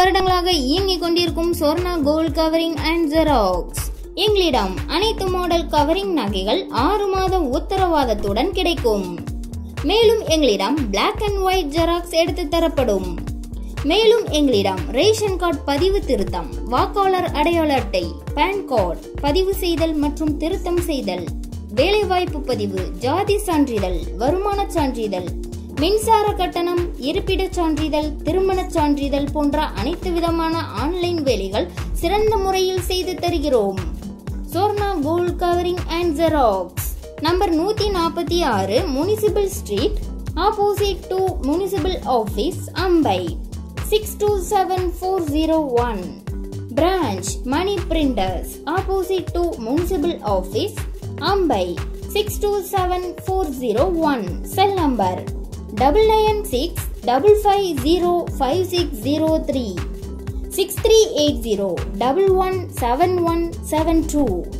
வருடங்களாக இயங்கிக் கொண்டிருக்கும் Sorna gold covering and xerox எங்களிடம் அனைத்து மாடல் கவரிங் நகைகள் ஆறு மாத உத்தரவாதத்துடன் கிடைக்கும் மேலும் எங்களிடம் Black அண்ட் ஒயிட் ஜெராக்ஸ் எடுத்து தரப்படும் மேலும் எங்களிடம் ரேஷன் கார்டு பதிவு திருத்தம் வாக்காளர் அடையாள அட்டை பான் கார்டு பதிவு செய்தல் மற்றும் திருத்தம் செய்தல் வேலைவாய்ப்பு பதிவு ஜாதி சான்றிதழ் வருமான சான்றிதழ் மின்சார கட்டணம் இருப்பிடச் சான்றிதழ் திருமணச் சான்றிதழ் போன்ற அனைத்து விதமான ஆன்லைன் வேலைகள் சிறந்த முறையில் செய்து தருகிறோம் Sorna gold covering and xerox number நூத்தி நாற்பத்தி ஆறு municipal street opposite to municipal office Ambai six two seven four zero one branch Mani printers opposite to municipal office Ambai six two seven four zero one cell number double nine six double five zero five six zero three six three eight zero double one seven one seven two